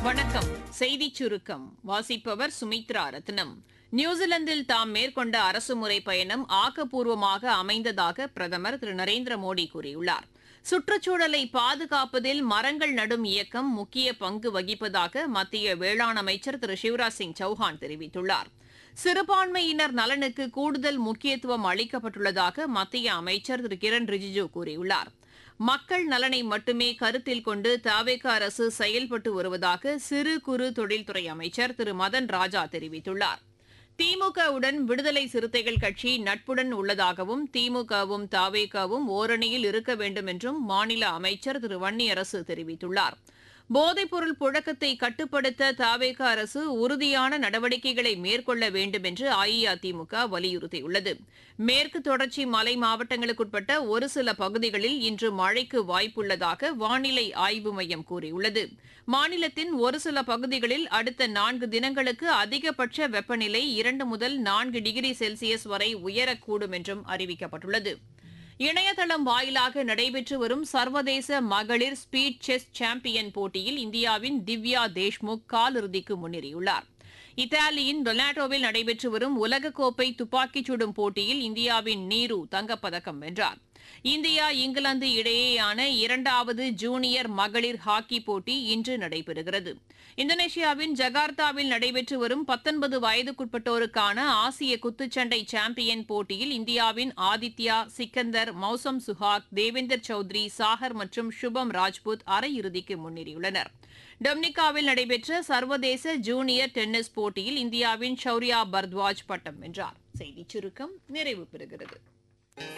வணக்கம் செய்திச் சுருக்கம் வாசிப்பவர் சுமித்ரா ரத்னம் நியூசிலாந்தில் தாம் மேற்கொண்ட அரசுமுறை பயணம் ஆக்கப்பூர்வமாக அமைந்ததாக பிரதமர் திரு நரேந்திர மோடி கூறியுள்ளார் சுற்றுச்சூழலை பாதுகாப்பதில் மரங்கள் நடும் இயக்கம் முக்கிய பங்கு வகிப்பதாக மத்திய வேளாண் அமைச்சர் திரு சிவராஜ் சிங் சௌஹான் தெரிவித்துள்ளார் சிறுபான்மையினர் நலனுக்கு கூடுதல் முக்கியத்துவம் அளிக்கப்பட்டுள்ளதாக மத்திய அமைச்சர் திரு கிரண் ரிஜிஜு கூறியுள்ளார் மக்கள் நலனை மட்டுமே கருத்தில் கொண்டு தாவேக அரசு செயல்பட்டு வருவதாக சிறு குறு தொழில்துறை அமைச்சர் திரு மதன் ராஜா தெரிவித்துள்ளார் திமுகவுடன் விடுதலை சிறுத்தைகள் கட்சி நட்புடன் உள்ளதாகவும் திமுகவும் தாவேகவும் ஓரணியில் இருக்க வேண்டும் என்றும் மாநில அமைச்சர் திரு வன்னியரசு தெரிவித்துள்ளார் போதைப்பொருள் புழக்கத்தை கட்டுப்படுத்த தாவேக அரசு உறுதியான நடவடிக்கைகளை மேற்கொள்ள வேண்டும் என்று அஇஅதிமுக வலியுறுத்தியுள்ளது மேற்கு தொடர்ச்சி மலை மாவட்டங்களுக்குட்பட்ட ஒரு சில பகுதிகளில் இன்று மழைக்கு வாய்ப்புள்ளதாக வானிலை ஆய்வு மையம் கூறியுள்ளது மாநிலத்தின் ஒரு சில பகுதிகளில் அடுத்த நான்கு தினங்களுக்கு அதிகபட்ச வெப்பநிலை இரண்டு முதல் நான்கு டிகிரி செல்சியஸ் வரை உயரக்கூடும் என்றும் அறிவிக்கப்பட்டுள்ளது இணையதளம் வாயிலாக நடைபெற்று வரும் சர்வதேச மகளிர் ஸ்பீட் செஸ் சாம்பியன் போட்டியில் இந்தியாவின் திவ்யா தேஷ்முக் காலிறுதிக்கு முன்னேறியுள்ளார் இத்தாலியின் டொனாட்டோவில் நடைபெற்று வரும் உலகக்கோப்பை துப்பாக்கிச் சுடும் போட்டியில் இந்தியாவின் நீரு தங்கப்பதக்கம் வென்றார் இந்தியா இங்கிலாந்து இடையேயான இரண்டாவது ஜூனியர் மகளிர் ஹாக்கி போட்டி இன்று நடைபெறுகிறது இந்தோனேஷியாவின் ஜகார்த்தாவில் நடைபெற்று வரும் பத்தொன்பது வயதுக்குட்பட்டோருக்கான ஆசிய குத்துச்சண்டை சாம்பியன் போட்டியில் இந்தியாவின் ஆதித்யா சிக்கந்தர் மௌசம் சுஹாக் தேவேந்தர் சௌத்ரி சாகர் மற்றும் சுபம் ராஜ்புத் அரையிறுதிக்கு முன்னேறியுள்ளனர் டொமினிகாவில் நடைபெற்ற சர்வதேச ஜூனியர் டென்னிஸ் போட்டியில் இந்தியாவின் ஷௌரியா பர்த்வாஜ் பட்டம் வென்றார் செய்திச் சுருக்கம் நிறைவு பெறுகிறது